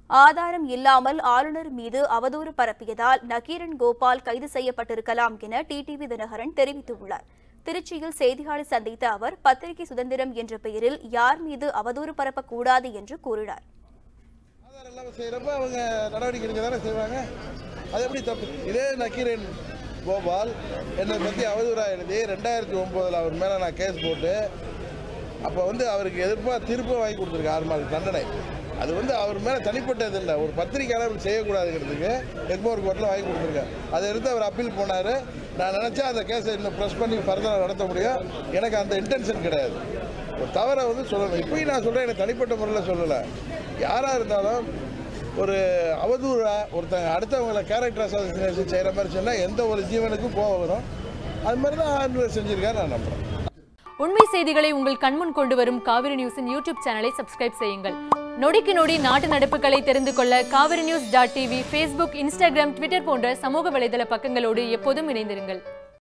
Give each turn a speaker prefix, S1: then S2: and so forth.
S1: ஆதாரம் இல்லாமல் ஆளுநர் மீது அவதூறு பரப்பியதால் நக்கீரன் கோபால் கைது செய்யப்பட்டிருக்கலாம் என டிடிவி தினகரன் தெரிவித்துள்ளார் திருச்சியில் செய்தியாளர் சந்தித்த அவர் பத்திரிகை சுதந்திரம் என்ற பெயரில் யார் மீது அவதூறு பரப்பக்கூடாது என்று கூறினார்
S2: ஆதாரம் இல்லாமல் செய்கிறப்ப அவங்க நடவடிக்கை எடுக்க தானே செய்வாங்க அது எப்படி தப்பு இதே நக்கீரன் கோபால் என்னை பற்றி அவதூறாக எழுதி ரெண்டாயிரத்தி ஒம்போதில் அவர் மேலே நான் கேஸ் போட்டு அப்போ வந்து அவருக்கு எதிர்ப்பாக திருப்ப வாங்கி கொடுத்துருக்கு ஆறு மாத தண்டனை அது வந்து அவர் மேலே தனிப்பட்டது இல்லை ஒரு பத்திரிக்கையாளர் அப்படி செய்யக்கூடாதுங்கிறதுக்கு எக்மோர் கோர்ட்டில் வாங்கி கொடுத்துருக்காரு அதை எடுத்து அவர் அப்பீல் போனார் நான் நினச்சா அந்த கேஸை இன்னும் ப்ரெஸ் பண்ணி ஃபர்தராக நடத்த முடியும் எனக்கு அந்த இன்டென்ஷன் கிடையாது ஒரு தவறை வந்து சொல்லணும் இப்பயும் நான் சொல்கிறேன் எனக்கு தனிப்பட்ட முறையில் சொல்லலை யாராக இருந்தாலும் ஒரு அவதூறா ஒருத்தங்க அடுத்தவங்களை கேரக்டர் அசாசினேஷன் செய்கிற மாதிரி சொன்னால் எந்த ஒரு ஜீவனுக்கும் கோவம் வரும் அது மாதிரி தான் ஆளுநர் செஞ்சிருக்காரு நான் நம்புகிறேன்
S3: உண்மை செய்திகளை உங்கள் கண்முன் கொண்டு வரும் காவிரி நியூஸின் யூடியூப் சேனலை சப்ஸ்கிரைப் செய்யுங்கள் நொடிக்கு நொடி நாட்டு நடப்புகளை தெரிந்து கொள்ள Kaveri news dot TV Facebook Instagram Twitter போன்ற சமூக வலைதள பக்கங்களோடு எப்போதும் இணைந்திருங்கள்